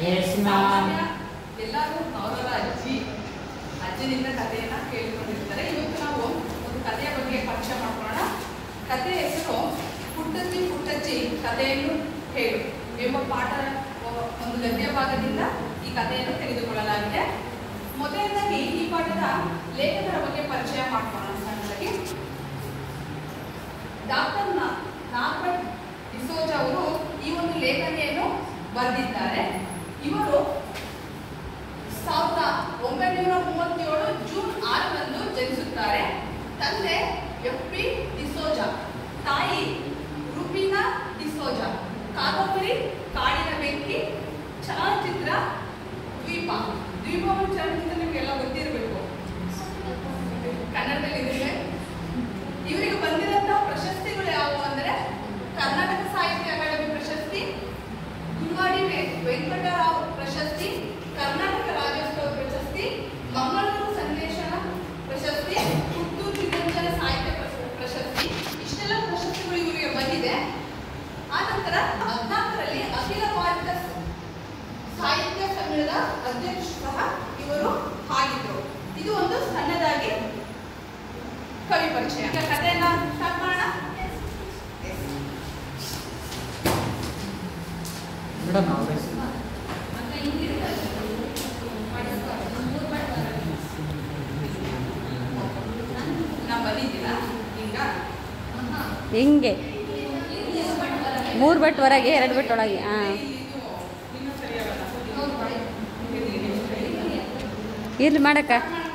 Yes, ma'am. ಸಾಮಾನ್ಯ ಎಲ್ಲರೂ ಅವರವರ ಅಜ್ಜಿ ಅಜ್ಜನಿಂದ ಕಥೆಯನ್ನ ಕೇಳಿಕೊಂಡಿರ್ತಾರೆ ಇವತ್ತು ನಾವು ಒಂದು ಕಥೆಯ ಬಗ್ಗೆ ಪರಿಚಯ ಮಾಡ್ಕೊಳ್ಳೋಣ ಕಥೆ ಹೆಸರು ಪುಟ್ಟಜ್ಜಿ ಪುಟ್ಟಜ್ಜಿ ಕಥೆಯನ್ನು ಹೇಳು ಎಂಬ ಪಾಠ ಒಂದು ಗದ್ಯ ಭಾಗದಿಂದ ಈ ಕಥೆಯನ್ನು ತೆಗೆದುಕೊಳ್ಳಲಾಗಿದೆ ಮೊದಲನೇದಾಗಿ ಈ ಪಾಠದ ಲೇಖಕರ ಬಗ್ಗೆ ಪರಿಚಯ ಮಾಡ್ಕೊಳ್ಳೋಣ ಸಣ್ಣದಾಗಿ ಡಾಕ್ಟರ್ ನಾಲ್ಬರ್ಟ್ ಡಿಸೋಜ ಅವರು ಈ ಒಂದು ಲೇಖನಿಯನ್ನು ಬರೆದಿದ್ದಾರೆ ಇವರು ಸಾವಿರದ ಒಂಬೈನೂರ ಮೂವತ್ತೇಳು ಜೂನ್ ಆರರಂದು ಜನಿಸುತ್ತಾರೆ ತಂದೆ ಎಫ್ ಪಿ ಡಿಸೋಜ ತಾಯಿ ರುಬಿನಾ ಡಿಸೋಜ ಕಾದಂಬರಿ ಕಾಡಿನ ಬೆಂಕಿ ಚಲನಚಿತ್ರ ದ್ವೀಪ ದ್ವೀಪ ಒಂದು ಚಲನಚಿತ್ರ ನಿಮಗೆಲ್ಲ ಗೊತ್ತಿರಬೇಕು ಕನ್ನಡದಲ್ಲಿದೆ ಇವರಿಗೆ ಬಂದಿರಂತಹ ಪ್ರಶಸ್ತಿಗಳು ಯಾವುವು ಅಂದರೆ ಕರ್ನಾಟಕ ಸಾಹಿತ್ಯ ಅಕಾಡೆಮಿ ಪ್ರಶಸ್ತಿ ಗುರುವಾಡಿ ವೆ- ವೆಂಕಟರಾವ್ ಪ್ರಶಸ್ತಿ ಕರ್ನಾಟಕ ರಾಜ್ಯೋತ್ಸವ ಪ್ರಶಸ್ತಿ ಮಂಗಳೂರು ಸಂದೇಶನ ಪ್ರಶಸ್ತಿ ಪುತ್ತೂರು ನಿರಂಜನ ಸಾಹಿತ್ಯ ಪ್ರಶ- ಪ್ರಶಸ್ತಿ ಇಷ್ಟೆಲ್ಲ ಪ್ರಶಸ್ತಿಗಳು ಇವರಿಗೆ ಬಂದಿದೆ ಆ ನಂತರ ಹದಿನಾಲ್ಕರಲ್ಲಿ ಅಖಿಲ ಭಾರತ ಸ- ಸಾಹಿತ್ಯ ಸಮ್ಮೇಳನದ ಅಧ್ಯಕ್ಷ ಸಹ ಇವರು ಆಗಿದ್ರು ಇದು ಒಂದು ಸಣ್ಣದಾಗಿ ಕವಿ ಪರಿಚಯ ಈಗ ಕಥೆಯನ್ನ ಸ್ಟಾರ್ಟ್ ಮಾಡೋಣ ಮೇಡಮ್ ಅವರೇ ನಾ ಬಂದಿದ್ದೀನ ಈಗ ಹಿಂಗೆ ಮೂರು ಬಟ್ ಹೊರಗೆ ಎರಡು ಬಟ್ ಒಳಗೆ ಹಾಂ ಇದು ಇನ್ನೂ ಸರಿಯಾಗಲ್ಲ ಇರ್ಲಿ ಮಾಡಕ್ಕ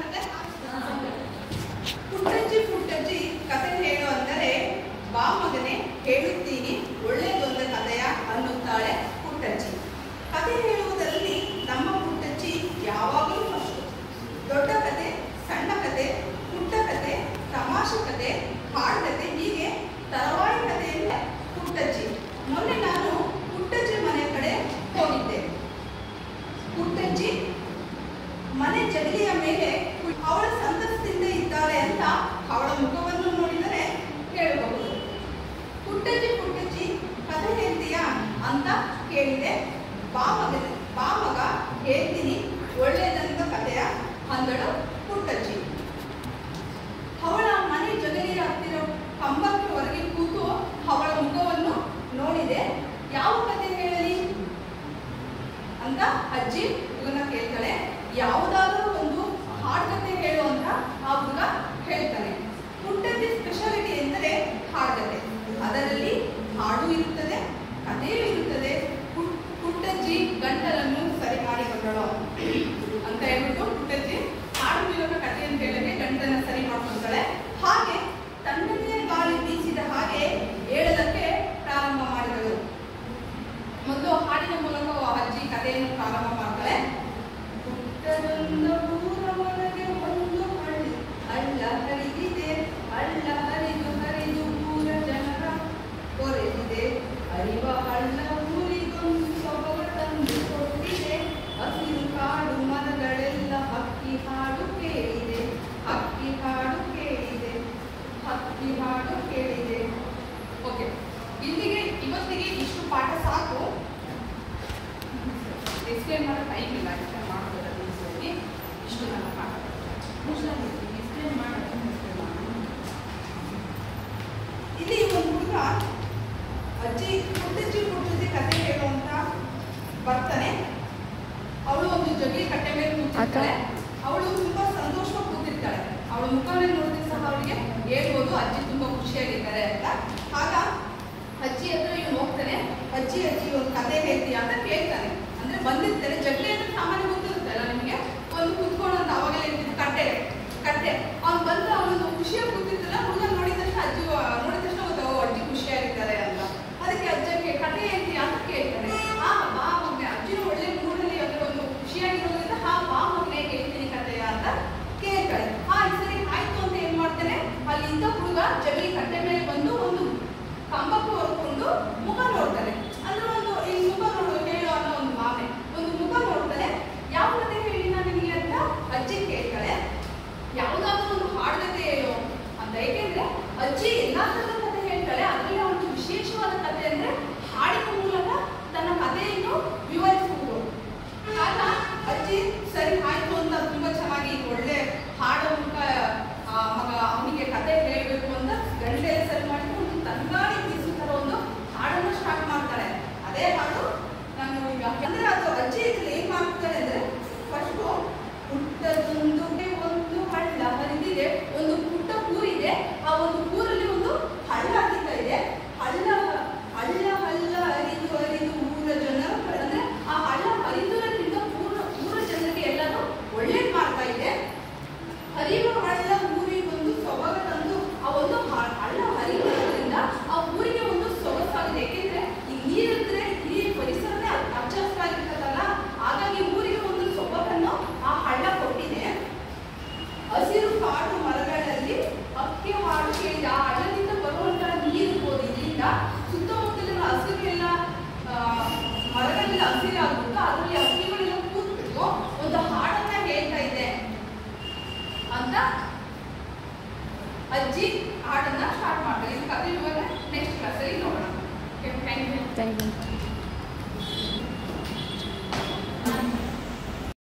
ಪುಟ್ಟಜ್ಜಿ ಪುಟ್ಟಜ್ಜಿ ಕತೆ ಹೇಳು ಅಂದರೆ ಬಾ ಮಗನೇ ಹೇಳುತ್ತೀನಿ ಒಳ್ಳೆಯದೊಂದು ಕಥೆಯ ಅನ್ನುತ್ತಾಳೆ ಪುಟ್ಟಜ್ಜಿ ಕತೆ ಹೇಳುವುದರಲ್ಲಿ ನಮ್ಮ ಪುಟ್ಟಜ್ಜಿ ಯಾವಾಗಲೂ ಫಸ್ಟ್ ದೊಡ್ಡ ಕತೆ ಸಣ್ಣ ಕತೆ ಪುಟ್ಟ ಕತೆ ತಮಾಷೆ ಕತೆ ಹಾಡು ಕತೆ ಹೀಗೆ ತರವಾರಿ ಕಥೆಯಿಂದ ಪುಟ್ಟಜ್ಜಿ ಮೊನ್ನೆ ನಾನು ಪುಟ್ಟಜ್ಜಿ ಮನೆ ಕಡೆ ಹೋಗಿದ್ದೆ ಪುಟ್ಟಜ್ಜಿ ಮನೆ ಜಗಲಿಯ ಮೇಲೆ ಅವಳ ಸಂತಸದಿಂದ ಇದ್ದಾಳೆ ಅಂತ ಅವಳ ಮುಖವನ್ನು ನೋಡಿದರೆ ಹೇಳಬಹುದು ಪುಟ್ಟಜ್ಜಿ ಪುಟ್ಟಜ್ಜಿ ಕಥೆ ಹೇಳ್ತೀಯಾ ಅಂತ ಕೇಳಿದೆ ಬಾ ಮಗ ಬಾ ಮಗ ಹೇಳ್ತೀನಿ ಒಳ್ಳೆಯದಂತ ಕಥೆಯ ಅಂದಳು ಪುಟ್ಟಜ್ಜಿ ಅವಳ ಮನೆ ಜಗಲಿಯ ಹತ್ತಿರ ಕಂಬಕ್ಕೆ ಹೊರಗೆ ಕೂತು ಅವಳ ಮುಖವನ್ನು ನೋಡಿದೆ ಯಾವ ಕಥೆ ಹೇಳಲಿ ಅಂತ ಅಜ್ಜಿ ಹುಡುಗನ ಕೇಳ್ತಾಳೆ ಯಾವುದಾದ್ರೂ ಒಂದು ಹಾಡ್ಕತೆ ಹೇಳು ಅಂತ ಆ ಹುಡುಗ ಹೇಳ್ತಾನೆ ಪುಟ್ಟಜ್ಜಿ ಸ್ಪೆಷಾಲಿಟಿ ಎಂದರೆ ಹಾಡ್ಕತೆ ಅದರಲ್ಲಿ ಹಾಡು ಇರುತ್ತದೆ ಕಥೆಯೂ ಇರುತ್ತದೆ ಪುಟ್- ಪುಟ್ಟಜ್ಜಿ ಗಂಟಲನ್ನು ಸರಿ ಮಾಡಿಕೊಂಡಳು ಅಂತ ಹೇಳ್ಬಿಟ್ಟು ಪುಟ್ಟಜ್ಜಿ ಹಾಡು ಇರೋ ಕಥೆಯನ್ನು ಕೇಳಕ್ಕೆ ಗಂಟಲನ್ನ ಸರಿ ಮಾಡ್ಕೊಳ್ತಾಳೆ ಹಾಗೆ ತಣ್ಣನೆಯ ಗಾಳಿ ಬೀಸಿದ ಹಾಗೆ ಹೇಳೋದಕ್ಕೆ ಪ್ರಾರಂಭ ಮಾಡಿದಳು ಮೊದಲು ಹಾಡಿನ ಮೂಲಕ ಅಜ್ಜಿ ಕಥೆಯನ್ನು ಪ್ರಾರಂಭ ಮಾಡ್ತಾಳೆ ಪುಟ್ಟದೊಂದ ಊರ ಒಳಗೆ ಒಂದು ಹಳ್ಳಿ ಹಳ್ಳ ಹರಿದಿದೆ ಹಳ್ಳ ಹರಿದು ಹರಿದು ಊರ ಜನರ ಕೊರೆದಿದೆ ಹರಿವ ಹಳ್ಳ ಊರಿಗೊಂದು ಸೊಬಗ ತಂದು ಕೊಟ್ಟಿದೆ ಹಸಿರು ಕಾಡು ಮರಗಳೆಲ್ಲ ಹಕ್ಕಿ ಹಾಡು ಕೇಳಿದೆ ಹಕ್ಕಿ ಹಾಡು ಕೇಳಿದೆ ಹಕ್ಕಿ ಹಾಡು ಕೇಳಿದೆ ಓಕೆ ಇಲ್ಲಿಗೆ ಇವತ್ತಿಗೆ ಇಷ್ಟು ಪಾಠ ಸಾಕು ಎಕ್ಸ್ಪ್ಲೇನ್ ಮಾಡೋ ಟೈಮ್ ಇಲ್ಲ ಎಕ್ಸ್ಪ್ಲೇನ್ ಮಾಡೋದು ಈಸಿಯಾಗಿ ಇಷ್ಟು ನನ್ನ ಪಾಠ ಎಕ್ಸ್ಪ್ಲೇನ್ ಮಾಡೋದು ಇಲ್ಲಿ ಒಂದು ಹುಡುಗ ಅಜ್ಜಿ ಪುಟ್ಟಜ್ಜಿ ಪುಟ್ಟಜ್ಜಿ ಕತೆ ಹೇಳುವಂತ ಬರ್ತಾನೆ ಅವಳು ಒಂದು ಜಗ್ಗಿ ಕಟ್ಟೆ ಮೇಲೆ ಕೂತಿರ್ತಾಳೆ ಅವಳು ತುಂಬಾ ಸಂತೋಷವಾಗಿ ಕೂತಿರ್ತಾಳೆ ಅವಳ ಮುಖವನ್ನು ನೋಡಿದ್ರೆ ಸಹ ಅವಳಿಗೆ ಹೇಳ್ಬೋದು ಅಜ್ಜಿ ತುಂಬಾ ಖುಷಿಯಾಗಿದ್ದಾರೆ ಅಂತ ಆಗ ಅಜ್ಜಿ ಹತ್ರ ಇವನು ಹೋಗ್ತಾನೆ ಅಜ್ಜಿ ಅಜ್ಜಿ ಒಂದು ಕತೆ ಹೇಳ್ತೀಯಾ ಅಂತ ಕೇಳ್ತಾನೆ ಅಂದ್ರೆ ಬಂದಿರ್ತಾನೆ ಜಗ್ಲಿ ಅಂದ್ರೆ ಸಾಮಾನ್ಯ ಗೊತ್ತಿರುತ್ತಲ್ಲ ನಿಮಗೆ ಒಂದು ಕುತ್ಕೊಂಡು ಅಂತ ಅವಾಗಲೇ ಇರ್ತಿದ್ದು ಕಟ್ಟೆ ಕಟ್ಟೆ ಅವ್ನು ಬಂದು ಅವನು ಖುಷಿಯಾಗಿ ಕೂತಿರ್ತಾನೆ ಹುಡುಗ ನೋಡಿದ ತಕ್ಷಣ ಅಜ್ಜಿ ನೋಡಿದ ತಕ್ಷಣ ಗೊತ್ತು, ಓ, ಅಜ್ಜಿ ಖುಷಿಯಾಗಿದ್ದಾರೆ ಅಂತ ಅದಕ್ಕೆ ಅಜ್ಜಕ್ಕೆ ಕತೆ ಹೇಳ್ತೀಯಾ ಅಂತ ಕೇಳ್ತಾನೆ ಆ ಬಾ ಮಗನೆ ಅಜ್ಜಿನ ಒಳ್ಳೆ ಮೂಡಲ್ಲಿ ಅಂದ್ರೆ ಒಂದು ಖುಷಿಯಾಗಿರೋದ್ರಿಂದ ಹಾ ಬಾ ಮಗನೆ ಹೇಳ್ತೀನಿ ಕತೆಯ ಅಂತ ಕೇಳ್ತಾಳೆ ಆ ಸರಿ ಆಯ್ತು ಅಂತ ಏನ್ ಮಾಡ್ತಾನೆ ಅಲ್ಲಿಂದ ಹುಡುಗ ಜಗಲಿ ಕಟ್ಟೆ ಮೇಲೆ ಇರೋದ್ರಿಂದ ಸುತ್ತಮುತ್ತಲಿನ ಹಸಿರು ಎಲ್ಲ ಆ, ಮರಗಳೆಲ್ಲ ಹಸಿರಾಗ್ಬಿಟ್ಟು ಅದರಲ್ಲಿ ಹಕ್ಕಿಗಳೆಲ್ಲ ಕೂತ್ಬಿಟ್ಟು ಒಂದು ಹಾಡನ್ನ ಹೇಳ್ತಾ ಇದೆ ಅಂತ ಅಜ್ಜಿ ಹಾಡನ್ನ ಸ್ಟಾರ್ಟ್ ಮಾಡ್ತಾರೆ ಇದು ಕಥೆ ಇವಾಗ ನೆಕ್ಸ್ಟ್ ಕ್ಲಾಸಲ್ಲಿ ನೋಡೋಣ ಥ್ಯಾಂಕ್ ಯು ಥ್ಯಾಂಕ್ ಯು